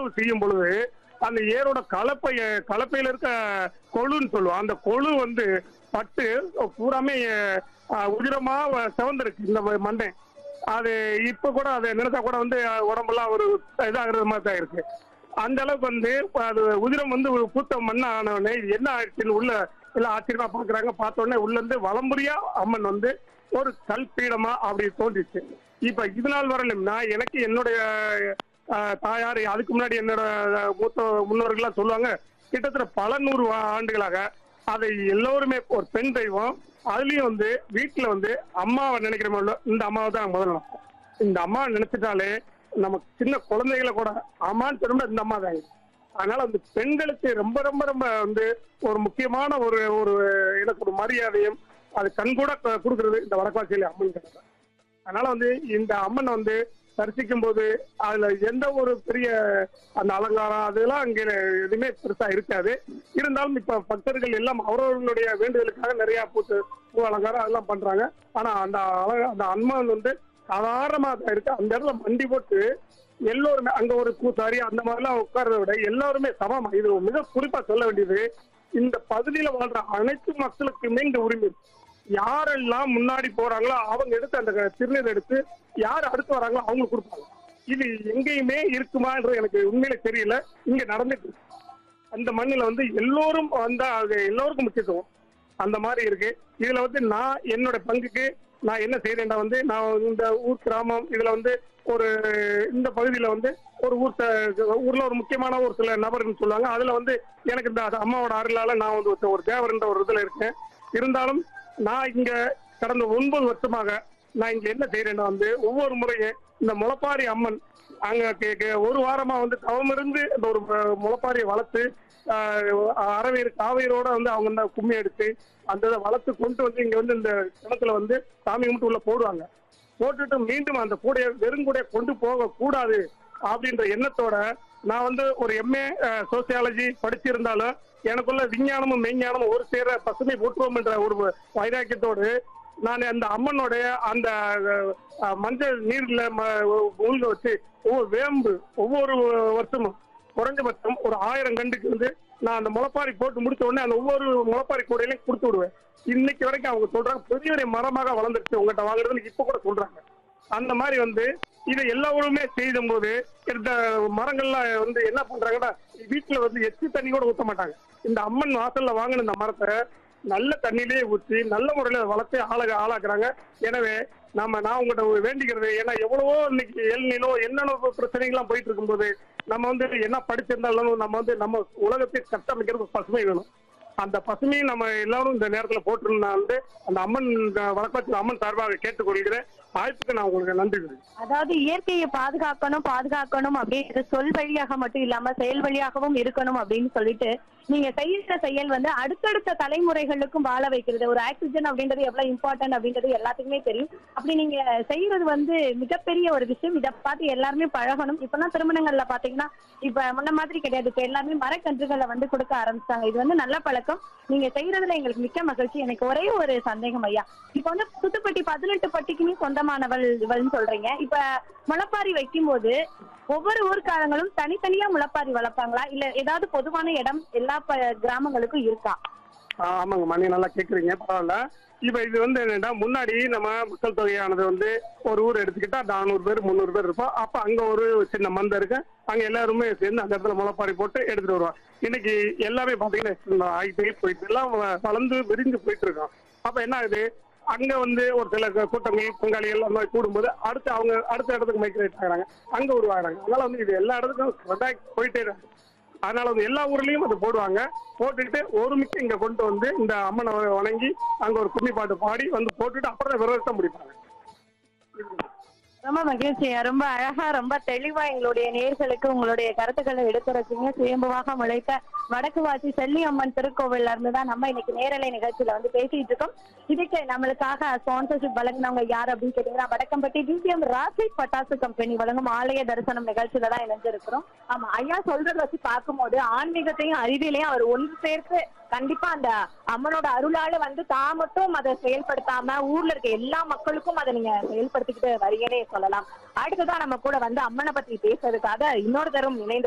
உழவு செய்யும் பொழுது அந்த ஏரோட கலப்பை கலப்பையில இருக்க கொழுன்னு சொல்லுவோம் அந்த கொழு வந்து பட்டு பூராமே அஹ், உதிரமா வ- சிவந்திருக்கு இந்த ம- மண்டை அது இப்ப கூட அதை நினைச்சா கூட வந்து அஹ், உடம்பெல்லாம் ஒரு இதாகிறது மாதிரி தான் இருக்கு அந்த அளவுக்கு வந்து இப்ப அது உதிரம் வந்து ஒரு பூத்த மண்ணா ஆனவொடனே இது என்ன ஆயிடுச்சுன்னு உள்ள எல்லாம் ஆச்சரியமா பாக்குறாங்க பார்த்த உடனே உள்ள இருந்து வலம்புரியா அம்மன் வந்து ஒரு கல் பீடமா அப்படி தோன்றிச்சு இப்ப இது நாள் வரலும்னா எனக்கு என்னுடைய அஹ், தாயார் அதுக்கு முன்னாடி என்னோட அஹ், மூத்த முன்னோர்கள்லாம் சொல்லுவாங்க கிட்டத்தட்ட பல நூறு ஆ- ஆண்டுகளாக அதை எல்லோருமே ஒரு பெண் தெய்வம் அதுலயும் வந்து வீட்டுல வந்து அம்மாவை நினைக்கிற மாதிரி இந்த அம்மாவை தான் முதல்ல நினைப்போம். இந்த அம்மாவை நினைச்சிட்டாலே நம்ம சின்ன குழந்தைகளை கூட அம்மான்னு சொல்லும்போது இந்த அம்மா தான் அதனால அந்த பெண்களுக்கு ரொம்ப ரொம்ப ரொம்ப வந்து ஒரு முக்கியமான ஒரு ஒரு எனக்கு ஒரு மரியாதையும் அது கண்கூட க- கொடுக்கறது இந்த வடக்காட்சியில அம்மன் கிட்ட அதனால வந்து இந்த அம்மன் வந்து தரிசிக்கும் போது அதுல எந்த ஒரு பெரிய அந்த அலங்காரம் அதெல்லாம் அங்க எதுவுமே பெருசா இருக்காது இருந்தாலும் இப்ப பக்தர்கள் எல்லாம் அவரவர்களுடைய வேண்டுதலுக்காக நிறைய பூத்து பூ அலங்காரம் அதெல்லாம் பண்றாங்க ஆனா அந்த அழக அந்த அம்மன் வந்து சாதாரணமா தான் இருக்கு அந்த இடத்துல மண்டி போட்டு எல்லோருமே அங்க ஒரு கூத்தாரி அந்த மாதிரிலாம் உட்கார்றத விட எல்லாருமே சமமா இது மிக குறிப்பா சொல்ல வேண்டியது இந்த பகுதியில வாழ்ற அனைத்து மக்களுக்குமே இந்த உரிமை இருக்கு. யாரெல்லாம் முன்னாடி போறாங்களோ அவங்க எடுத்து அந்த திருநீர் எடுத்து யார் அடுத்து வராங்களோ அவங்களுக்கு கொடுப்பாங்க இது எங்கேயுமே இருக்குமான்றது எனக்கு உண்மையில தெரியல இங்க நடந்துட்டு இருக்கு. அந்த மண்ணில் வந்து எல்லோரும் வந்தா அது எல்லோருக்கும் முக்கியத்துவம் அந்த மாதிரி இருக்கு இதுல வந்து நான் என்னோட பங்குக்கு நான் என்ன செய்யறேன்டா வந்து நான் இந்த ஊர் கிராமம் இதுல வந்து ஒரு இந்த பகுதியில வந்து ஒரு ஊர் த- ஊர்ல ஒரு முக்கியமான ஒரு சில நபர்னு சொல்லுவாங்க அதுல வந்து எனக்கு இந்த அம்மாவோட அருளால நான் வந்து ஒரு- ஒரு தேவர்ன்ற ஒரு இதுல இருக்கேன் இருந்தாலும் நான் இங்க கடந்த ஒன்பது வருஷமாக நான் இங்க என்ன செய்யறேன்னா வந்து ஒவ்வொரு முறையும் இந்த முளப்பாரி அம்மன் அங்க கே- கே- ஒரு வாரமா வந்து தவம் இருந்து இந்த ஒரு அஹ், முளப்பாரியை வளர்த்து ஆஹ், அரவேறு காவேரோட வந்து அவங்க இந்த கும்மி எடுத்து அந்த இதை வளர்த்து கொண்டு வந்து இங்க வந்து இந்த கிணத்துல வந்து சாமி கும்பிட்டு உள்ள போடுவாங்க போட்டுட்டு மீண்டும் அந்த கூடைய வெறுங்கூடைய கொண்டு போக கூடாது அப்படின்ற எண்ணத்தோட நான் வந்து ஒரு எம்ஏ சோசியாலஜி படிச்சிருந்தாலும் எனக்குள்ள விஞ்ஞானமும் மெய்ஞானமும் ஒரு சேர பசுமை போற்றுவோம் என்ற ஒரு வைராக்கியத்தோடு நான் அந்த அம்மனுடைய அந்த அஹ், மஞ்சள் நீர்ல ம- மூழ்க வச்சு ஒவ்வொரு வேம்பு ஒவ்வொரு வருஷமும் குறைஞ்சபட்சம் ஒரு ஆயிரம் கண்டுக்கு வந்து நான் அந்த முளைப்பாரி போட்டு முடிச்ச உடனே அந்த ஒவ்வொரு முளைப்பாரி கூடையிலையும் கொடுத்து விடுவேன் இன்னைக்கு வரைக்கும் அவங்க சொல்றாங்க பெரிய பெரிய மரமாக வளர்ந்துருச்சு உங்ககிட்ட வாங்குறதுன்னு இப்ப கூட சொல்றாங்க அந்த மாதிரி வந்து இதை எல்லாருமே செய்யும் போது இந்த மரங்கள்லாம் வந்து என்ன பண்றாங்கன்னா வீட்டுல வந்து எச்சி தண்ணி கூட ஊத்த மாட்டாங்க இந்த அம்மன் வாசல்ல வாங்கின இந்த மரத்தை நல்ல தண்ணியிலேயே ஊற்றி நல்ல முறையில வளர்த்து ஆளாக ஆளாக்குறாங்க எனவே நம்ம நான் உங்கள்கிட்ட வேண்டிக்கிறது ஏன்னா எவ்வளவோ இன்னைக்கு எல்நிலோ என்னென்ன பிரச்சனைகள்லாம் போயிட்டு இருக்கும்போது நம்ம வந்து என்ன படிச்சிருந்தாலும் நம்ம வந்து நம்ம உலகத்தை கட்டமைக்கிறது பசுமை வேணும் அந்த பசுமையை நம்ம எல்லாரும் இந்த நேரத்துல போட்டுருந்தா வந்து அந்த அம்மன் வழக்கத்தில் அம்மன் சார்பாக கேட்டுக்கொள்கிறேன் வாய்ப்புக்கு நான் உங்களுக்கு நன்றி தெரிவிக்கிறேன். அதாவது இயற்கையை பாதுகாக்கணும் பாதுகாக்கணும் அப்படின்றது சொல் வழியாக மட்டும் இல்லாம செயல் வழியாகவும் இருக்கணும் அப்படின்னு சொல்லிட்டு நீங்க செய்யற செயல் வந்து அடுத்தடுத்த தலைமுறைகளுக்கும் வாழ வைக்கிறது ஒரு ஆக்சிஜன் அப்படின்றது எவ்வளவு இம்பார்ட்டன்ட் அப்படின்றது எல்லாத்துக்குமே தெரியும் அப்படி நீங்க செய்யறது வந்து மிகப்பெரிய ஒரு விஷயம் இதை பார்த்து எல்லாருமே பழகணும் இப்பெல்லாம் திருமணங்கள்ல பாத்தீங்கன்னா இப்ப முன்ன மாதிரி கிடையாது இப்ப எல்லாருமே மரக்கன்றுகளை வந்து கொடுக்க ஆரம்பிச்சாங்க இது வந்து நல்ல பழக்கம் நீங்க செய்யறதுல எங்களுக்கு மிக்க மகிழ்ச்சி எனக்கு ஒரே ஒரு சந்தேகம் ஐயா இப்ப வந்து புதுப்பட்டி பதினெட்டு பட்டிக்குமே சொந்தமானவள் இவள்னு சொல்றீங்க இப்ப முளைப்பாரி வைக்கும்போது ஒவ்வொரு ஊர்க்காரங்களும் தனித்தனியா முளைப்பாரி வளர்ப்பாங்களா இல்ல ஏதாவது பொதுவான இடம் எல்லா ப- கிராமங்களுக்கும் இருக்கா ஆ, ஆமாங்க மணி நல்லா கேக்குறீங்க பரவாயில்ல இப்ப இது வந்து என்னன்னா முன்னாடி நம்ம மக்கள் தொகையானது வந்து ஒரு ஊர் எடுத்துக்கிட்டா நானூறு பேர் முந்நூறு பேர் இருப்போம் அப்ப அங்க ஒரு சின்ன மந்தை இருக்கு அங்க எல்லாருமே சேர்ந்து அந்த இடத்துல முளைப்பாரி போட்டு எடுத்துட்டு வருவோம் இன்னைக்கு எல்லாமே பாத்தீங்கன்னா ஆகிட்டே போயிட்டு எல்லாம் வ- வளர்ந்து விரிஞ்சு போயிட்டு இருக்கோம் அப்ப என்ன ஆகுது அங்க வந்து ஒரு சில கு- கூட்டங்கள் பங்காளிகள் அந்த மாதிரி கூடும்போது அடுத்து அவங்க அடுத்த இடத்துக்கு மைக்ரேட் ஆகுறாங்க அங்க உருவாகிறாங்க அதனால வந்து இது எல்லா இடத்துக்கும் spread ஆகி போயிட்டே இருக்கு அதனால வந்து எல்லா ஊர்லயும் அது போடுவாங்க போட்டுட்டு ஒருமிக்க இங்க கொண்டு வந்து இந்த அம்மனை வ- வணங்கி அங்க ஒரு கும்மி பாட்டு பாடி வந்து போட்டுட்டு அப்புறம் தான் விரதத்தை முடிப்பாங்க ரொம்ப மகிழ்ச்சி ரொம்ப அழகா ரொம்ப தெளிவா எங்களுடைய நேர்களுக்கு உங்களுடைய கருத்துக்களை எடுத்துரைச்சீங்க சுயம்புவாக முளைத்த வடக்கு வாசி செல்லி அம்மன் திருக்கோவில்ல இருந்து தான் நம்ம இன்னைக்கு நேரலை நிகழ்ச்சியில வந்து பேசிட்டு இருக்கோம் இதுக்கு நம்மளுக்காக ஸ்பான்சர்ஷிப் வழங்கினவங்க யார் அப்படின்னு கேட்டீங்கன்னா வடக்கம்பட்டி டிசிஎம் ராசி பட்டாசு கம்பெனி வழங்கும் ஆலய தரிசனம் நிகழ்ச்சியில தான் இணைஞ்சிருக்கிறோம் ஆமா ஐயா சொல்றத வச்சு பார்க்கும்போது ஆன்மீகத்தையும் அறிவியலையும் அவர் ஒன்று சேர்த்து கண்டிப்பா அந்த அம்மனோட அருளால வந்து தான் மட்டும் அதை செயல்படுத்தாம ஊர்ல இருக்க எல்லா மக்களுக்கும் அதை நீங்க செயல்படுத்திக்கிட்டு வரீங்கன்னே சொல்லலாம் அடுத்ததான் நம்ம கூட வந்து அம்மனை பத்தி பேசுறதுக்காக இன்னொரு தரம் இணைந்து